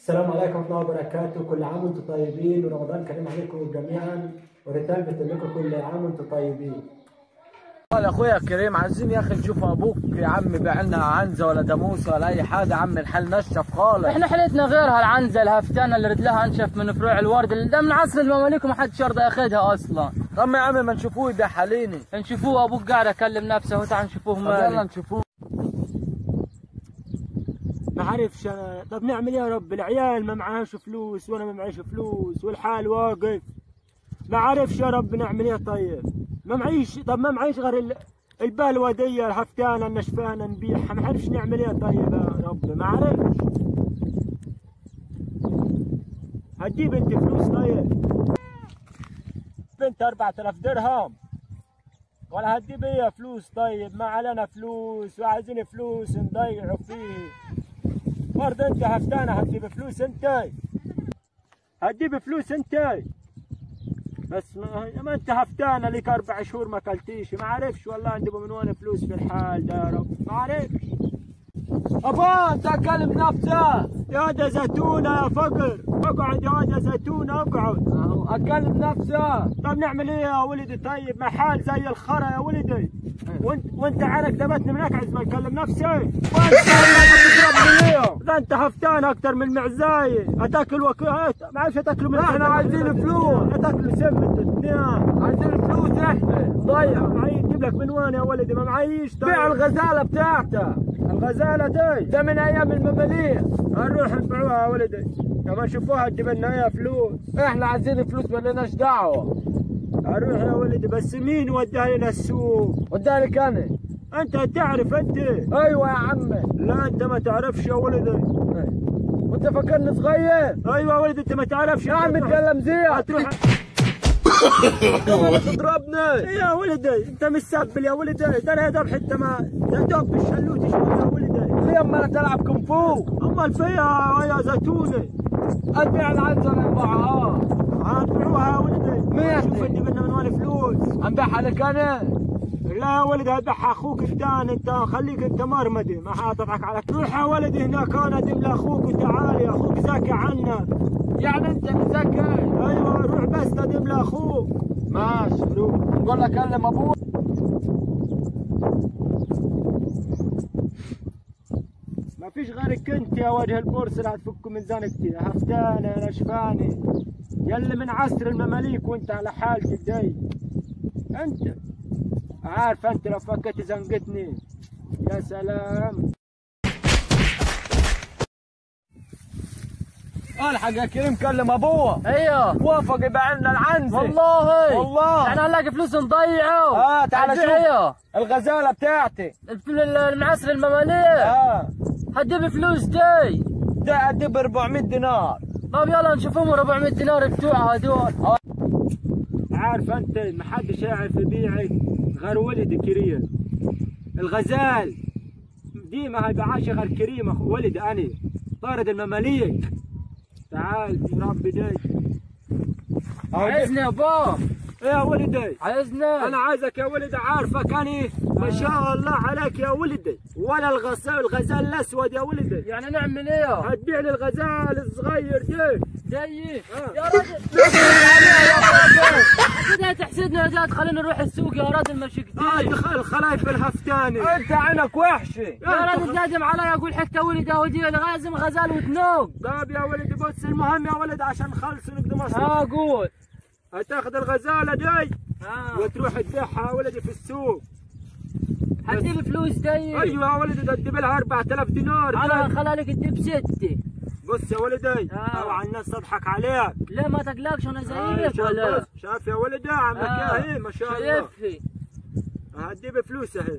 السلام عليكم ورحمة الله وبركاته كل عام وانتم طيبين ورمضان كريم عليكم جميعا وريتال بتقول لكم كل عام وانتم طيبين قال اخويا كريم عايزين يا اخي نشوف ابوك يا عم بيع لنا عنزه ولا جاموسه ولا اي حاجه يا عم الحال نشف خالص احنا حلتنا غيرها العنزه الهفتانه اللي رجلها انشف من فروع الورد اللي ده من عصر المماليك وما حدش يرضى ياخدها اصلا طب يا عم ما نشوفوه يبيع حاليني نشوفوه ابوك قاعد يكلم نفسه اهو تعال نشوفوه طب يلا مالي نشوفوه ما عارفش انا طب نعمل ايه يا رب العيال ما معاهاش فلوس وانا ما معيش فلوس والحال واقف ما عارفش يا رب نعمل ايه طيب ما معيش طب ما معيش غير ال- البلوه دي الهفتانه النشفانه نبيعها ما عارفش نعمل ايه طيب يا رب ما عارفش هتجيب انت فلوس طيب بنت 4000 درهم ولا هتجيب ايه فلوس طيب ما علينا فلوس وعايزين فلوس نضيعوا فيه برضه انت هفتانة هتجيب فلوس انت هتجيب فلوس انت بس ما, ما انت هفتانة لك اربع شهور ما اكلتيش ما عارفش والله نجيبوا من وين فلوس في الحال ده يا رب ما عارفش ابا انت كلم نفسك يا ده زيتونة يا فقر اقعد يا ده زيتونة اقعد اهو اكلم نفسك طب نعمل ايه يا ولدي طيب ما حال زي الخرا يا ولدي وانت وانت عارف دبتني من اكعز ما اكلم نفسي وانت تضربني ليه؟ ده انت هفتان اكتر من المعزاية هتاكل وك... ما عارفش هتاكلوا من احنا عايزين فلوس. هتاكلوا سم انت الاثنين عايزين فلوس احنا ضيع معي تجيب لك من وين يا ولدي ما معيش طيب. بيع الغزاله بتاعتك الغزالة دي ده من ايام المماليك هنروح نبيعوها يا ولدي لما نشوفوها تجيب لنا اياها فلوس احنا عايزين فلوس مالناش دعوه هنروح يا ولدي بس مين وداها لنا السوق؟ ودالك انا انت تعرف انت ايوه يا عمي لا انت ما تعرفش يا ولدي وانت فاكرني صغير ايوه يا ولدي انت ما تعرفش يا عم اتكلم زيك هتروح تضربني يا ولدي انت مستقبل يا ولدي ده انا يا دوب حتى ما يا دوب بالشلوت شويه يا ولدي ليه اما انا تلعب كونغ فو امال فيها يا زيتونه ابيع العنزه من معها هتبيعوها يا ولدي مين؟ شوف انت بدنا من وين فلوس انبيعها لك انا لا يا ولدي هذبحها اخوك الثاني انت خليك انت مرمدي ما حاضحك عليك روح يا ولدي هناك انا ادم لاخوك وتعالي اخوك زاكي عنك يعني انت مذكر ايوه روح بس تدم لاخوك ماشي روح نقول لك كلم ابوك ما فيش غيرك انت يا وجه البورس اللي هتفك من زنقتي يا هفتاني يا نشفاني يلي من عصر المماليك وانت على حالتك دي انت عارف انت لو فكيت زنقتني يا سلام الحق يا كريم كلم ابوه ايوه وافق يبيع لنا العنزه والله والله. احنا هنلاقي فلوس نضيعه اه تعال هتبيع شوف ايه؟ الغزاله بتاعتي الفل- المعسر المماليك اه هتجيب فلوس دي ده ادي ب 400 دينار طب يلا نشوفهم 400 دينار بتوعها هدول عارف انت ما حدش يعرف يبيعك غير ولدي كريم الغزال دي ما هيبيعهاش غير كريم اخو ولدي انا طارد المماليك تعال ربي دي عايزني يا بابا ايه يا ولدي عايزني انا عايزك يا ولدي عارفك انا ما شاء الله عليك يا ولدي ولا الغزال الغزال الاسود يا ولدي يعني نعمل ايه؟ هتبيع لي الغزال الصغير ده زيي آه. يا راجل كده تحسدنا يا جاد خلينا نروح السوق يا راجل ما اه شكتي دخل الخلايف الهفتاني انت عينك وحشه يا راجل لازم علي اقول حتى ولد ودي لازم غزال وتنوق طيب يا ولدي بص المهم يا ولد عشان نخلص نقدر مصر ها قول هتاخذ الغزاله دي ها وتروح تبيعها يا ولدي في السوق هتجيب فلوس دي ايوه يا ولدي ده تجيب لها 4000 دينار انا دي. خلالك تجيب ستة بص يا ولدي آه. اوعى الناس تضحك عليك لا ما تقلقش انا آه، زيك شايف ولا بص، شايف يا ولدي عمك آه. اهي ما شاء الله شايفي هتجيب فلوس اهي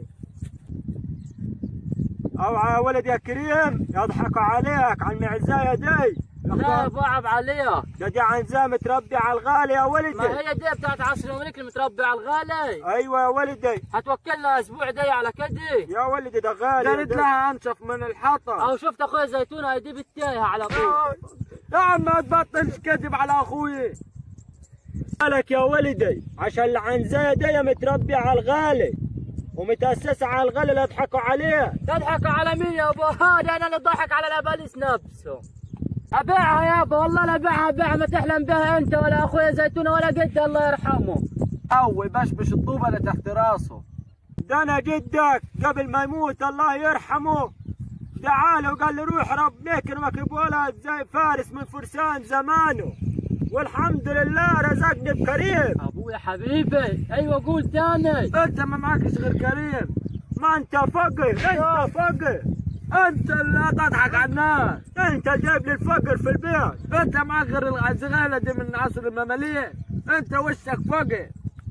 اوعى يا ولد يا كريم يضحكوا عليك على المعزايه دي لا بعب عليها ده دي عنزه متربي على الغالي يا ولدي ما هي دي بتاعت عصر الملك المتربي على الغالي ايوه يا ولدي هتوكلنا اسبوع دي على كده يا ولدي ده غالي دارت ده. لها انشف من الحطب او شفت اخويا زيتونه هيدي بالتايه على طول يا عم ما تبطلش كذب على اخوي لك يا ولدي عشان العنزه دي متربي على الغالي ومتأسسة على الغالي اللي يضحكوا عليه تضحك على مين يا ابو هذا انا اللي ضحك على الاباليس نفسه ابيعها يابا والله لا ابيعها ابيعها ما تحلم بها انت ولا اخويا زيتونه ولا جد الله يرحمه او يبشبش الطوبه اللي تحت راسه ده انا جدك قبل ما يموت الله يرحمه دعاله وقال له روح ربنا يكرمك بولد زي فارس من فرسان زمانه والحمد لله رزقني بكريم ابويا حبيبي ايوه قول تاني انت ما معكش غير كريم ما انت فقر انت فقر انت اللي تضحك على الناس انت جايب لي الفقر في البيت انت معك غير الغزغاله دي من عصر المماليك انت وشك فقر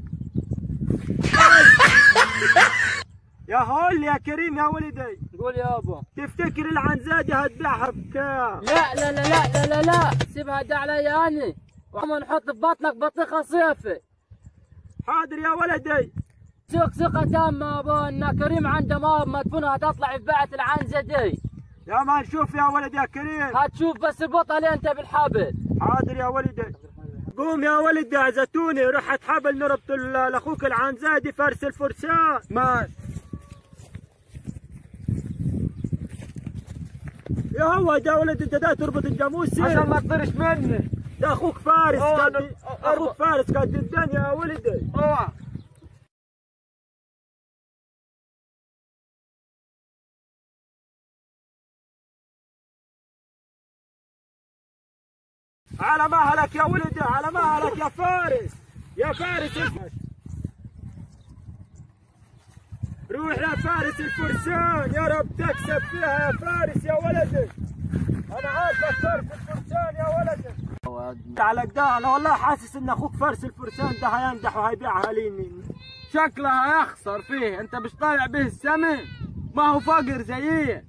يا هول يا كريم يا ولدي قول يابا تفتكر العنزادي هتبيعها بكام لا لا لا لا لا لا لا سيبها دع علي اني وما نحط في بطنك بطيخه صيفي حاضر يا ولدي ثق ثقة تامة يابا ان كريم عنده مواد مدفونة هتطلع في بعة العنزة دي يا ما نشوف يا ولد يا كريم هتشوف بس البطل انت بالحبل حاضر يا ولدي قوم يا ولدي يا زيتوني روح حبل نربط ال- لاخوك العنزادي فرس الفرسان ماشي يا هو ده ولد انت ده تربط الجاموسي عشان ما تطيرش مني ده اخوك فارس أوه، قد أنا- اخوك فارس قد الدنيا يا ولدي اوعى على مهلك يا ولدي على مهلك يا فارس يا فارس الف- روح يا فارس الفرسان يا رب تكسب فيها يا فارس يا ولدي انا عارفك فارس الفرسان يا ولدي على كده انا والله حاسس ان اخوك فارس الفرسان ده هينجح وهيبيعها لي شكلها هيخسر فيه انت مش طالع به السمن ما هو فقر زيي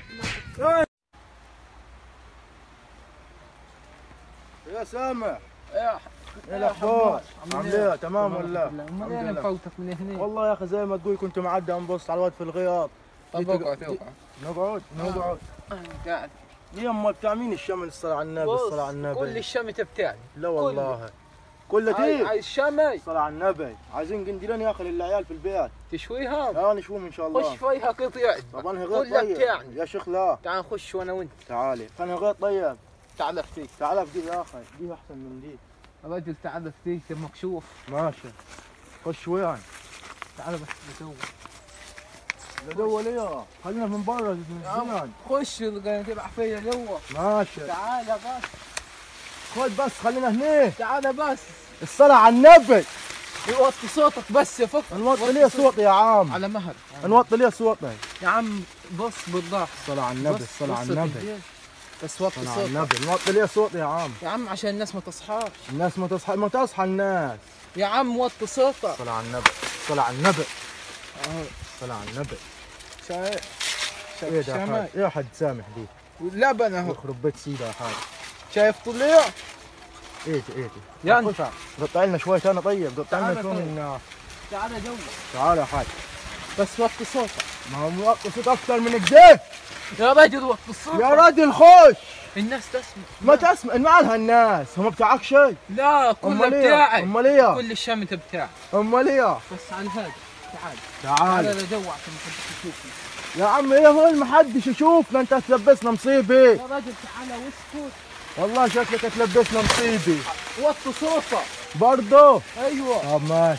يا سامح يا ايه الاخبار؟ عامل ايه تمام ولا؟ امال الحمد انا لله. مفوتك من هنا والله يا اخي زي ما تقول كنت معدي نبص على الواد في الغياب طب جيت- اقعد جي- اقعد نقعد نقعد قاعد يا اما بتاع مين الشمل الصلاة على النبي الصلاة على النبي كل الشمت بتاعي لا والله كل هاي دي هاي الشمي الصلاة على النبي عايزين قنديلين يا اخي للعيال في البيت تشويها لا نشوفهم ان شاء خش الله فيها قطيع طب انا قول غير لك طيب يعني. يا شيخ لا تعال نخش وانا وانت تعالي خلينا غير طيب تعال اختي تعال في دي يا اخي دي احسن من دي الرجل تعال اختي مكشوف ماشي خش وين تعال بس نسوي دول ايه خلينا من برا زين خش تبع فيا جوا ماشي تعال بس خد بس خلينا هني تعال بس الصلاة على النبي وطي صوتك بس يا فك نوطي ليه صوتي يا عم على مهل نوطي ليه صوتي يا عم بص بالضبط الصلاة على النبي بص- الصلاة على بص النبي الدين. بس وطي الصلاة على صوتك النبي نوطي ليه صوتي يا عم يا عم عشان الناس ما تصحاش الناس ما تصحى ما تصحى الناس يا عم وطي صوتك الصلاة على النبي الصلاة على النبي الصلاة على النبي شايف ايه شايف ده يا الشمال حاج ايه حد سامح دي واللبن اهو يخرب بيت سيدة يا حاج شايف طليع ايه ده ايه ده يا خش. قطع لنا شوي ثاني طيب قطع لنا تعال شوي طيب. من تعال جوا تعال يا حاج بس وطي صوتك ما هو موطي صوت اكثر من كده يا رجل وطي صوتك يا راجل خش الناس تسمع ما تسمع مالها الناس هم بتاعك شيء لا كله امال ايه بتاعي امال ايه كل الشمت بتاعي امال ايه بس على هذا تعال تعال تعال لجوا عشان ما حدش يشوفني يا عم ايه هو ما حدش يشوفنا انت تلبسنا مصيبه يا رجل تعال واسكت والله شكلك تلبسنا مصيبه وطي صوتك برضه ايوه طب ماشي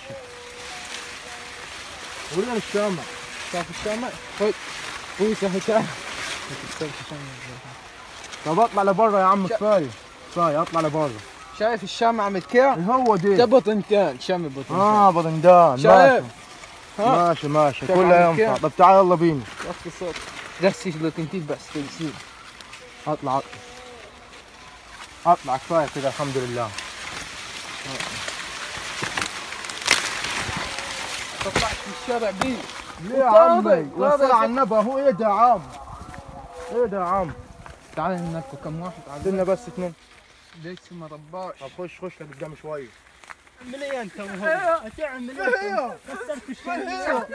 ورينا الشمع شايف الشمع خد بوسه هتاع طب اطلع لبرا يا عم كفايه كفايه اطلع لبرا شايف الشمع متكع هو دي ده بطنتين شمع بطنتين اه بضندان شايف ماشي ها ماشي ماشي شايف كلها عامل ينفع كيف؟ طب تعال يلا بينا وطي صوتك غسيش بطنتين بس تنسين اطلع اطلع اطلع كفايه كذا الحمد لله طلعت في الشارع بيه ليه يا طابع، عمي طابع وصل يا على النبى هو ايه ده يا عم ايه ده يا عم تعال نركب كم واحد على عندنا بس اثنين ليش ما رباش طب خش خش لقدام شوي من ايه انت وهو هتعمل ايه كسرت الشميات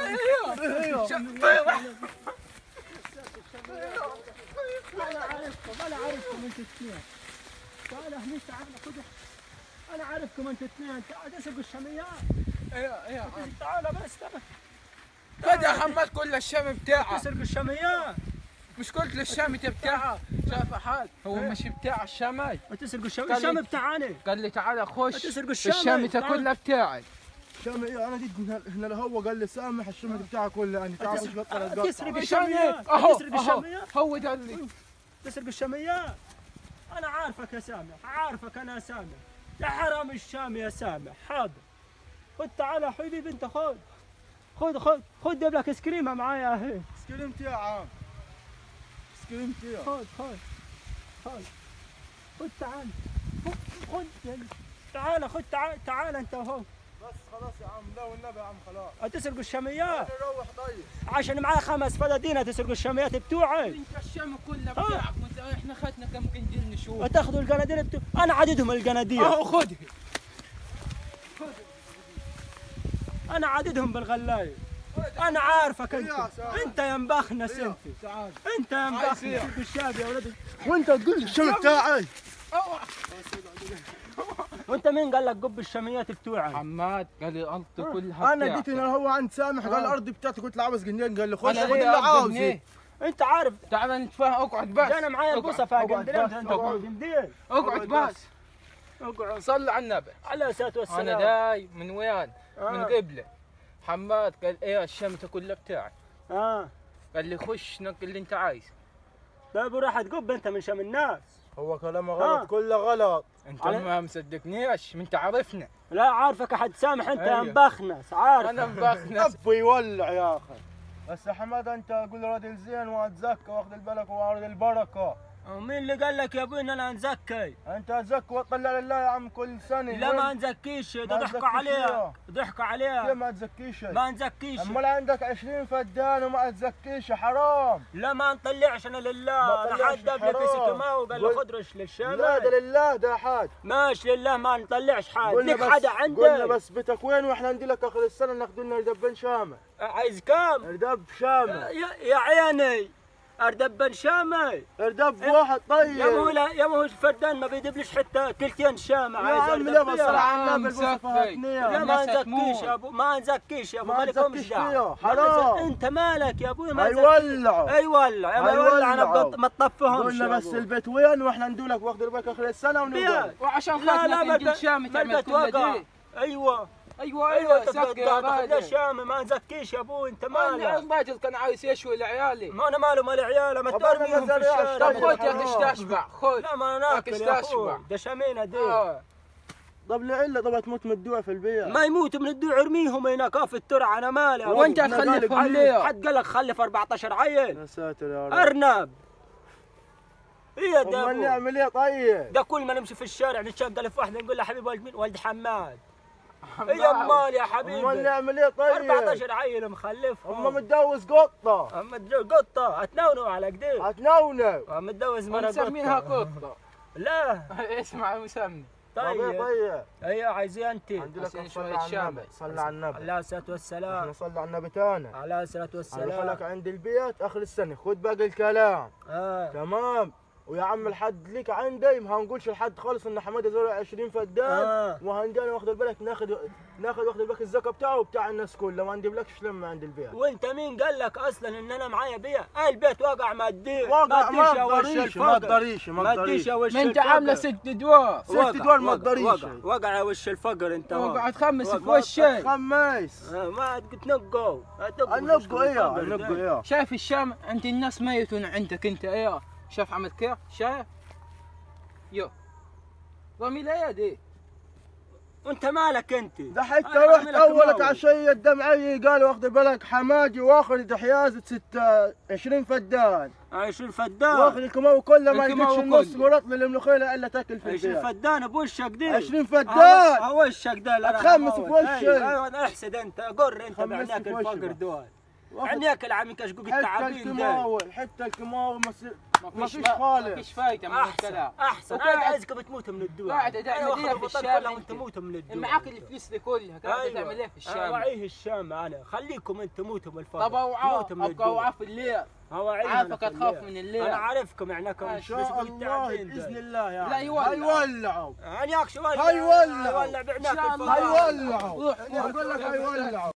انا عارفكم انا عارفكم انتوا اثنين تعال هني تعال خذ انا عارفكم انتوا اثنين تعال تسرقوا الشميات ايوه ايوه تعال بس تعال خد يا حماد كل الشم بتاعك تسرقوا الشميات مش قلت له الشامته بتاعه شاف حال هو مش بتاع الشامي تسرقوا الشام قال لي- الشام بتاعنا قال لي تعال خش تسرقوا الشامي الشامته تعال. كلها بتاعي شامي ايه انا جيت من هنا لهو قال لي سامح الشمع بتاعه كله يعني تعال مش بطل تسرق القطع الشاميات اهو تسرق اهو الشاميات هو ده اللي تسرق الشاميات انا عارفك يا سامح عارفك انا يا سامح يا حرام الشام يا سامح حاضر خد تعال يا حبيبي انت خد خد خد خد جيب لك ايس كريمه معايا اهي سكرمت يا عم سكرمت يا خد خد خد خد تعال خد خد يلا. تعال خد تعال تعال انت اهو بس خلاص يا عم لا والنبي يا عم خلاص هتسرقوا الشاميات روح طيب عشان معايا خمس فدادين هتسرقوا الشاميات بتوعي انت الشام كله آه. بتاعك وانت احنا خدنا كم قنديل نشوف هتاخذوا القناديل بتوع انا عددهم القناديل اهو خذ انا عددهم بالغلايه انا عارفك انت يا سلام. انت يا مبخنس انت تعال انت يا عايز مبخنس إيه؟ بالشاب يا ولد وانت تقول لي الشمع بتاعي اوعى وانت مين قال لك قب الشاميات بتوعي حماد قال لي الارض كلها انا جيت هنا هو عند سامح قال آه. الارض بتاعتي قلت له عاوز جنين قال لي خش انا خد اللي ليه عاوزه عاوز انت عارف تعال نتفاهم اقعد بس ده انا معايا اقعد، البوصه اقعد فاقندلين بس، انت اقعد. قنديل اقعد بس اقعد صل على النبي على الصلاه انا والسلام داي من وين؟ من آه. قبله حماد قال ايه الشمته كلها بتاعي اه قال لي خش نقل اللي انت عايز طيب وراح تقب انت من شام الناس هو كلامه آه. غلط كله غلط انت على- ما مصدقنيش من تعرفنا لا عارفك احد سامح انت يا أيوه. مبخنس عارف انا مبخنس ابو يولع يا اخي بس يا حماد انت قول راجل زين واتزكى واخذ البلك وارد البركه ومين اللي قال لك يا ابوي ان انا نزكي انت زك وطلع لله يا عم كل سنه لا ما نزكيش ده ما ضحكوا نزكيش عليها ليه؟ ضحكوا ليه عليها ما تزكيش ما نزكيش امال عندك 20 فدان وما تزكيش حرام لا ما نطلعش انا ما لله انا نطلعش حد قبل كيس حرام. كيماوي وقال له قول- خد رش لا للشام ده لله ده حاج ماشي لله ما نطلعش حد قلنا ليك بس حدا قلنا عندك بس بيتك وين واحنا ندي لك اخر السنه ناخذ لنا ردبان شامع عايز كام ردب شامع يا, يا عيني اردبن شامي ردب واحد طيب يا مو لا يا مو الفردان ما بيدبلش حتى تلتين شامة يا عايز عم لا بس أردبيها. صراحه عم النبي البوصة زكي. لا فهتنية. ما الناس نزكيش هتموت. يا ابو ما نزكيش يا ابو ما مالكمش نزكيش دعوه فيها، ما حرام. نزك- انت مالك يا ابوي ما نزك- هيولعوا اي ولع يا ما يولع انا هيولعوا. بط- ما تطفهمش قلنا يا بس أبو. البيت وين واحنا ندولك واخذ ربك اخر السنه بيع. ونقول وعشان لا لا خاطرك ما قنديل البيت- شامي ما تعمل البيت كل وقع دي ايوه ايوه ايوه ايوه سكر يا تاخذ راجل شامة ما نزكيش يا ابوي انت أنا مالك الراجل كان عايز يشوي لعيالي ما انا ماله مال عياله ما طب أنا ترميهم في ما زرعش. الشارع طب طيب، خذ يا حرام. اخي تشبع خذ لا ما انا ناكل أكل يا تشبع. اخوي ده شامينا دي آه. طب لعله طب تموت من الجوع في البيت ما يموت من الدوع ارميهم هناك في الترعه انا مالي وانت إحنا قالب تخلفهم حد- ليه؟ حد قال لك خلف 14 عيل يا ساتر يا رب ارنب ايه طب ده ما أبو؟ نعمل ايه طيب ده كل ما نمشي في الشارع نتشاف قال واحده نقول له حبيبي ولد مين ولد حماد ايه يا امال يا امال حبيبي نعمل ايه طيب 14 عيل اما مخلفهم متجوز قطه اما تجو- قطه اتنونوا على كده هتنونو متجوز مره ونسمينها قطه قطة لا اسمع المسمى طيب طيب طيب ايه عايزين انت عندي لك عشان صلى شوية على النبي شامة. صلى على النبي على الصلاه احنا والسلام صلى على النبي تانا على الصلاه انا والسلام خلك عند البيت اخر السنه خذ باقي الكلام اه تمام ويا عم الحد ليك عندي ما هنقولش لحد خالص ان حماده زرع 20 فدان آه. وهنجاني واخد بالك ناخذ ناخذ واخد بالك الزكاه بتاعه وبتاع الناس كلها ما نجيبلكش لما عند البيت وانت مين قال لك اصلا ان انا معايا بيع البيت وقع ما تدير واقع ما تديش يا وش تقدريش ما الفقر تقدريش ما ما تديش تقدريش يا وش ما انت الفقر. عامله ست ادوار ست وقع- ادوار ما وقع- تقدريش. وقع وقع يا وش الفقر انت وقعد خمس في ما وشي خميس آه، ما تنقوا النقوا ايه النقوا ايه شايف الشام عند الناس ميتون عندك انت ايه شايف عملت كيف شايف يو رمي لي يدي وانت مالك انت ده حتى أنا رحت أعملك اولك ماوي. عشية دمعي قالوا واخد بالك حماجي واخذ حيازة ستة 20 فدان عايش الفدان واخذ الكماوي كله ما الكماوي يجيكش النص كله. مرطل الملوخية الا تاكل في عايش البيت الفدان بوشك دي 20 اه فدان وشك ده لا، لا، هتخمس هموت. في وشك. ايوه ايوه احسد انت قر انت خمس بعناك في وشك الفقر بقى. دول واخذ عناك العمي كشقوق حتى التعابين ده الكماوي حتى الكماوي مصير ما فيش خالص. ما فيش فايده من احسن الكلام احسن وقاعد- انا عايزك بتموت من الدواء قاعد أدعم انا مدينة واخد في البطل الشام كلها وانت انت. موت من الدواء معاك الفلوس دي كلها قاعد أيوة. تعمل ايه في أنا الشام وعيه الشام انا خليكم انتم موتوا من الفقر طب اوعى موتوا من ابقى الدواء اوعى في الليل هوعيهم عارفك أنا في تخاف الليل. من الليل. انا عارفكم عناكم ما ان شاء الله باذن الله يعني لا يولع. هيولعوا عناك شو ولع هيولعوا. ولع بعناك إن شاء الله. الفقر. هيولعوا روح انا اقول لك هيولعوا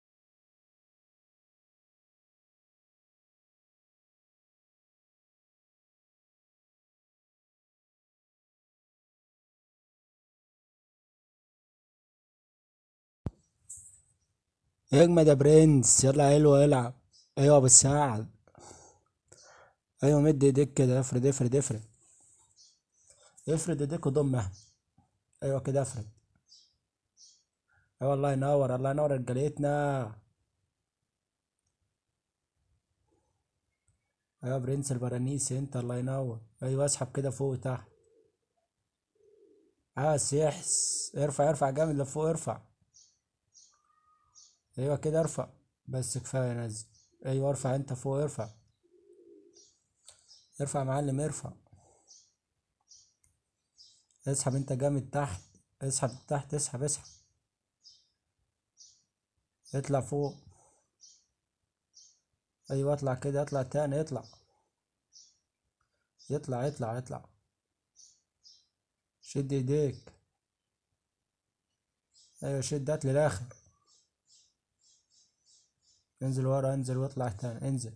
اجمد يا برنس يلا حلو العب ايوه بالساعد ايوه مد ايديك كده افرد افرد افرد افرد ايديك وضمها ايوه كده افرد ايوه الله ينور الله ينور رجالتنا ايوه برنس البرانيس انت الله ينور ايوه اسحب كده فوق وتحت بس يحس ارفع ارفع جامد لفوق ارفع ايوه كده ارفع بس كفايه نزل ايوه ارفع انت فوق ارفع ارفع يا معلم ارفع اسحب انت جامد تحت اسحب تحت اسحب اسحب اطلع فوق ايوه اطلع كده اطلع تاني اطلع يطلع يطلع يطلع شد ايديك ايوه شد هات للاخر انزل ورا انزل واطلع تاني انزل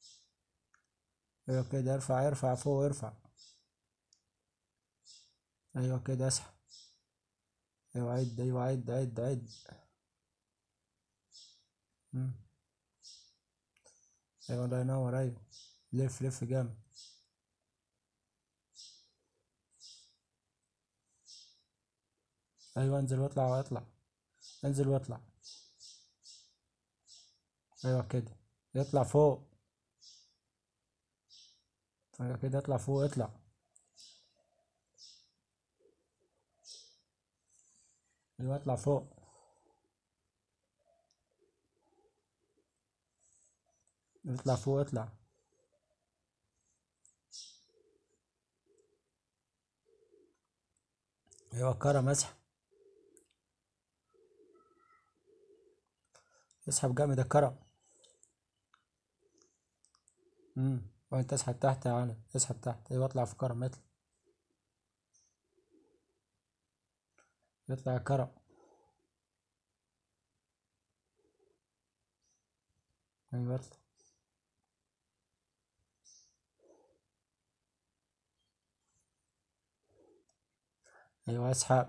ايوه كده ارفع ارفع فوق ارفع ايوه كده اسحب ايوه عد ايوه عد عد عد مم. ايوه الله ينور ايوه لف لف جامد ايوه انزل واطلع واطلع انزل واطلع ايوه كده يطلع فوق ايوه كده اطلع فوق اطلع ايوه اطلع فوق اطلع فوق اطلع ايوه كرم اسحب اسحب جامد يا كرم امم وانت اسحب تحت يا علي اسحب تحت ايوه اطلع في كرم اطلع اطلع يا كرم ايوه اطلع ايوه اسحب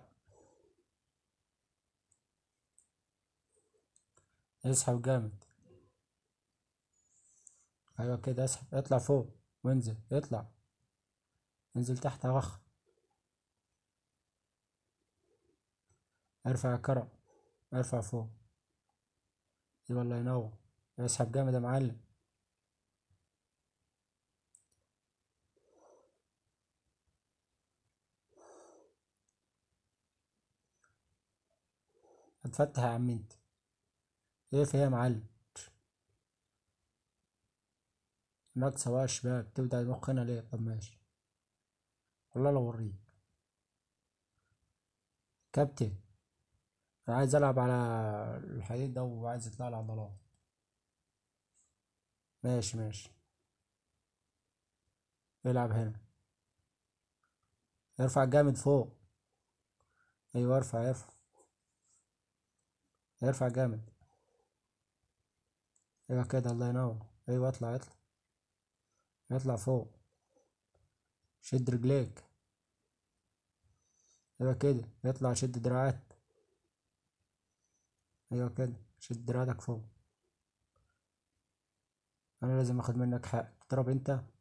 اسحب جامد ايوه كده اسحب اطلع فوق وانزل اطلع انزل تحت يا وخ ارفع يا كرم ارفع فوق ايوه الله ينور اسحب جامد يا معلم هتفتح يا عم انت ايه في ايه يا معلم ناقصة بقى يا شباب تبدأ مخنا ليه طب ماشي والله لو اوريك كابتن انا عايز العب على الحديد ده وعايز يطلع لي عضلات ماشي ماشي العب هنا ارفع جامد فوق ايوه ارفع ارفع ارفع جامد ايوه كده الله ينور ايوه اطلع اطلع اطلع فوق شد رجليك ايوه كده اطلع شد دراعات ايوه كده شد دراعاتك فوق انا لازم اخد منك حق تضرب انت